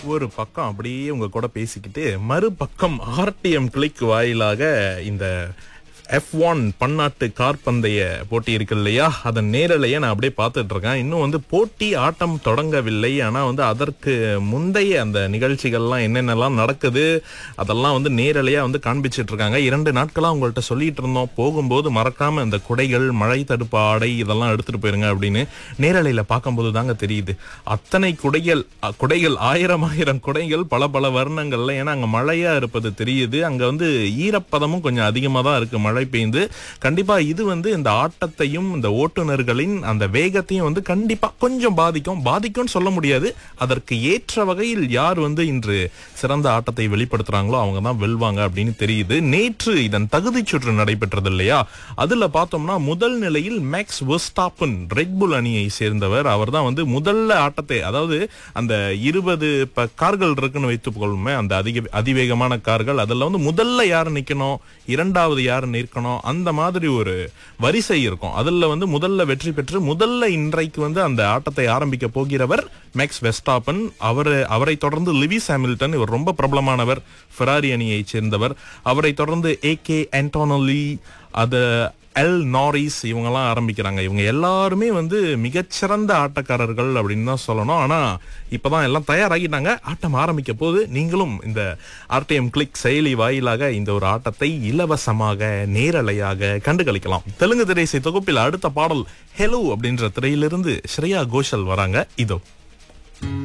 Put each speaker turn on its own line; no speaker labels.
ஒரு பக்கம் அப்படியே உங்க கூட பேசிக்கிட்டு மறுபக்கம் ஆர்டிஎம் கிளிக் வாயிலாக இந்த எஃப் ஒன் பன்னாட்டு கார்பந்தய போட்டி இருக்கு இல்லையா அதன் நேரலையே நான் அப்படியே பார்த்துட்டு இருக்கேன் இன்னும் வந்து போட்டி ஆட்டம் தொடங்கவில்லை ஆனா வந்து அதற்கு முந்தைய அந்த நிகழ்ச்சிகள்லாம் என்னென்னலாம் நடக்குது அதெல்லாம் வந்து நேரலையா வந்து காண்பிச்சிட்டு இருக்காங்க இரண்டு நாட்களா உங்கள்கிட்ட சொல்லிட்டு இருந்தோம் போகும்போது மறக்காம இந்த குடைகள் மழை தடுப்பு ஆடை இதெல்லாம் எடுத்துட்டு போயிருங்க அப்படின்னு நேரலையில பார்க்கும்போது தாங்க தெரியுது அத்தனை குடைகள் அ, குடைகள் ஆயிரம் ஆயிரம் குடைகள் பல பல வர்ணங்கள்ல ஏன்னா அங்க மழையா இருப்பது தெரியுது அங்க வந்து ஈரப்பதமும் கொஞ்சம் அதிகமா தான் இருக்கு மழை பெய்ந்து கண்டிப்பா இது வந்து இந்த ஆட்டத்தையும் இந்த ஓட்டுநர்களின் அந்த வேகத்தையும் வந்து கண்டிப்பா கொஞ்சம் பாதிக்கும் பாதிக்கும்னு சொல்ல முடியாது அதற்கு ஏற்ற வகையில் யார் வந்து இன்று சிறந்த ஆட்டத்தை வெளிப்படுத்துறாங்களோ அவங்க தான் வெல்வாங்க அப்படின்னு தெரியுது நேற்று இதன் தகுதிச் சுற்று நடைபெற்றது இல்லையா அதுல பார்த்தோம்னா முதல் நிலையில் மேக்ஸ் வெஸ்டாப்பன் ரெட்புல் அணியை சேர்ந்தவர் அவர் தான் வந்து முதல்ல ஆட்டத்தை அதாவது அந்த இருபது இப்ப கார்கள் இருக்குன்னு வைத்துக் கொள்ளுமே அந்த அதிக அதிவேகமான கார்கள் அதில் வந்து முதல்ல யார் நிக்கணும் இரண்டாவது யார் நிற்கணும் அந்த மாதிரி ஒரு வரிசை இருக்கும் அதுல வந்து முதல்ல வெற்றி பெற்று முதல்ல இன்றைக்கு வந்து அந்த ஆட்டத்தை ஆரம்பிக்க போகிறவர் மேக்ஸ் வெஸ்டாப்பன் அவர் அவரை தொடர்ந்து லிவிஸ் ஹாமில்டன் இவர் ரொம்ப பிரபலமானவர் ஃபெராரி அணியைச் சேர்ந்தவர் அவரை தொடர்ந்து ஏ கே ஆண்டோனலி அது எல் நாரிஸ் இவங்கெல்லாம் ஆரம்பிக்கிறாங்க இவங்க எல்லாருமே வந்து மிகச்சிறந்த ஆட்டக்காரர்கள் அப்படின்னு தான் சொல்லணும் ஆனா இப்பதான் எல்லாம் தயாராகிட்டாங்க ஆட்டம் ஆரம்பிக்க போது நீங்களும் இந்த ஆர்டிஎம் கிளிக் செயலி வாயிலாக இந்த ஒரு ஆட்டத்தை இலவசமாக நேரலையாக கண்டுகளிக்கலாம் தெலுங்கு திரைசை தொகுப்பில் அடுத்த பாடல் ஹெலோ அப்படின்ற திரையிலிருந்து ஸ்ரேயா கோஷல் வராங்க இதோ